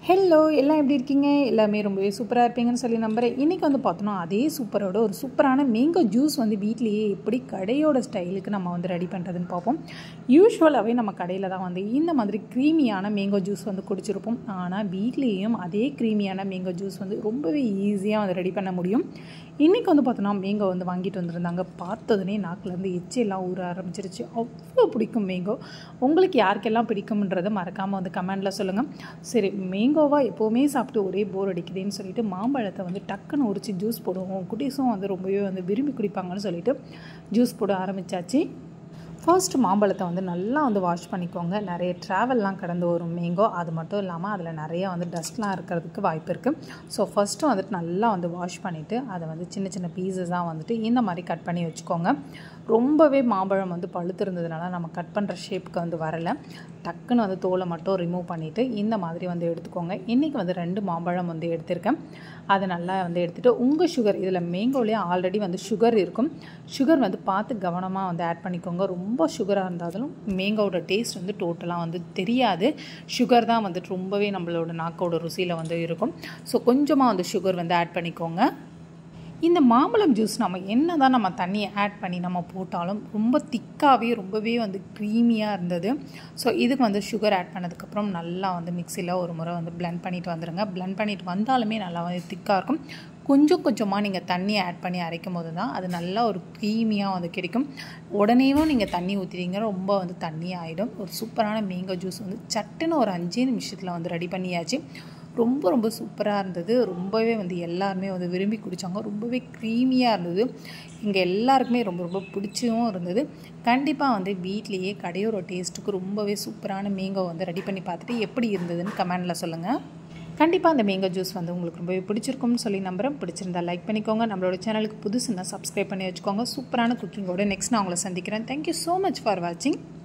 hello எல்லாம் எப்படி இருக்கீங்க எல்லாமே ரொம்பவே சூப்பராக இருப்பீங்கன்னு சொல்லி நம்புகிறேன் இன்றைக்கி வந்து பார்த்தோன்னா அதே சூப்பரோட ஒரு சூப்பரான மேங்கோ ஜூஸ் வந்து வீட்லேயே எப்படி கடையோட ஸ்டைலுக்கு நம்ம வந்து ரெடி பண்ணுறதுன்னு பார்ப்போம் யூஸ்வலாகவே நம்ம கடையில் தான் வந்து இந்த மாதிரி க்ரீமியான மேங்கோ ஜூஸ் வந்து குடிச்சிருப்போம் ஆனால் வீட்லேயும் அதே க்ரீமியான மேங்கோ ஜூஸ் வந்து ரொம்பவே ஈஸியாக வந்து ரெடி பண்ண முடியும் இன்றைக்கி வந்து பார்த்தோன்னா மேங்கோ வந்து வாங்கிட்டு வந்திருந்தாங்க பார்த்ததுனே நாக்கிலேருந்து எச்செல்லாம் ஊற ஆரம்பிச்சிருச்சு அவ்வளோ பிடிக்கும் மேங்கோ உங்களுக்கு யாருக்கெல்லாம் பிடிக்கும்ன்றதை மறக்காமல் வந்து கமெண்டில் சொல்லுங்கள் சரி மேங்கோவா எப்போவுமே சாப்பிட்டு ஒரே போர் அடிக்குதுன்னு சொல்லிட்டு மாம்பழத்தை வந்து டக்குன்னு உரிச்சு ஜூஸ் போடுவோம் குட்டீஸும் வந்து ரொம்பவே வந்து விரும்பி குடிப்பாங்கன்னு சொல்லிட்டு ஜூஸ் போட ஆரம்பித்தாச்சு ஃபர்ஸ்ட் மாம்பழத்தை வந்து நல்லா வந்து வாஷ் பண்ணிக்கோங்க நிறைய ட்ராவல்லாம் கடந்து வரும் மேங்கோ அது மட்டும் இல்லாமல் அதில் நிறைய வந்து டஸ்ட்லாம் இருக்கிறதுக்கு வாய்ப்பு இருக்குது ஸோ ஃபஸ்ட்டு வந்துட்டு நல்லா வந்து வாஷ் பண்ணிவிட்டு அதை வந்து சின்ன சின்ன பீசஸாக வந்துட்டு இந்த மாதிரி கட் பண்ணி வச்சுக்கோங்க ரொம்பவே மாம்பழம் வந்து பழுத்து இருந்ததுனால நம்ம கட் பண்ணுற ஷேப்புக்கு வந்து வரலை டக்குன்னு வந்து தோலை மட்டும் ரிமூவ் பண்ணிவிட்டு இந்த மாதிரி வந்து எடுத்துக்கோங்க இன்றைக்கி வந்து ரெண்டு மாம்பழம் வந்து எடுத்திருக்கேன் அதை நல்லா வந்து எடுத்துகிட்டு உங்கள் சுகர் இதில் மேங்கோலேயே ஆல்ரெடி வந்து சுகர் இருக்கும் சுகர் வந்து பார்த்து கவனமாக வந்து ஆட் பண்ணிக்கோங்க ரொம்ப சுகராக இருந்தாலும் மேங்கோட டேஸ்ட் வந்து டோட்டலாக வந்து தெரியாது சுகர் தான் வந்துட்டு ரொம்பவே நம்மளோட நாக்கோட ருசியில் வந்து இருக்கும் ஸோ கொஞ்சமாக வந்து சுகர் வந்து ஆட் பண்ணிக்கோங்க இந்த மாம்பழம் ஜூஸ் நம்ம என்ன தான் நம்ம தண்ணியை ஆட் பண்ணி நம்ம போட்டாலும் ரொம்ப திக்காகவே ரொம்பவே வந்து க்ரீமியாக இருந்தது ஸோ இதுக்கு வந்து சுகர் ஆட் பண்ணதுக்கப்புறம் நல்லா வந்து மிக்சியில் ஒரு முறை வந்து பிளெண்ட் பண்ணிட்டு வந்துடுங்க பிளெண்ட் பண்ணிட்டு வந்தாலுமே நல்லா வந்து திக்காக இருக்கும் கொஞ்சம் கொஞ்சமாக நீங்கள் தண்ணி ஆட் பண்ணி அரைக்கும் போது தான் அது நல்லா ஒரு க்ரீமியாக வந்து கிடைக்கும் உடனேவும் நீங்கள் தண்ணி ஊற்றிட்டீங்க ரொம்ப வந்து தண்ணி ஆகிடும் ஒரு சூப்பரான மேங்கோ ஜூஸ் வந்து சட்டுன்னு ஒரு அஞ்சே நிமிஷத்தில் வந்து ரெடி பண்ணியாச்சு ரொம்ப ரொம்ப சூப்பராக இருந்தது ரொம்பவே வந்து எல்லாருமே வந்து விரும்பி குடித்தாங்க ரொம்பவே க்ரீமியாக இருந்தது இங்கே எல்லாருக்குமே ரொம்ப ரொம்ப பிடிச்சும் இருந்தது கண்டிப்பாக வந்து வீட்லேயே கடையோட டேஸ்ட்டுக்கு ரொம்பவே சூப்பரான மேங்கோ வந்து ரெடி பண்ணி பார்த்துட்டு எப்படி இருந்ததுன்னு கமெண்டில் சொல்லுங்கள் கண்டிப்பாக அந்த மேங்கோ ஜூஸ் வந்து உங்களுக்கு ரொம்பவே பிடிச்சிருக்கும்னு சொல்லி நம்புகிறேன் பிடிச்சிருந்தா லைக் பண்ணிக்கோங்க நம்மளோட சேனலுக்கு புதுசுன்னா சப்ஸ்கிரைப் பண்ணி வச்சுக்கோங்க சூப்பரான குக்கிங்கோட நெக்ஸ்ட் நான் உங்களை சந்திக்கிறேன் தேங்க்யூ ஸோ மச் ஃபார் வாட்சிங்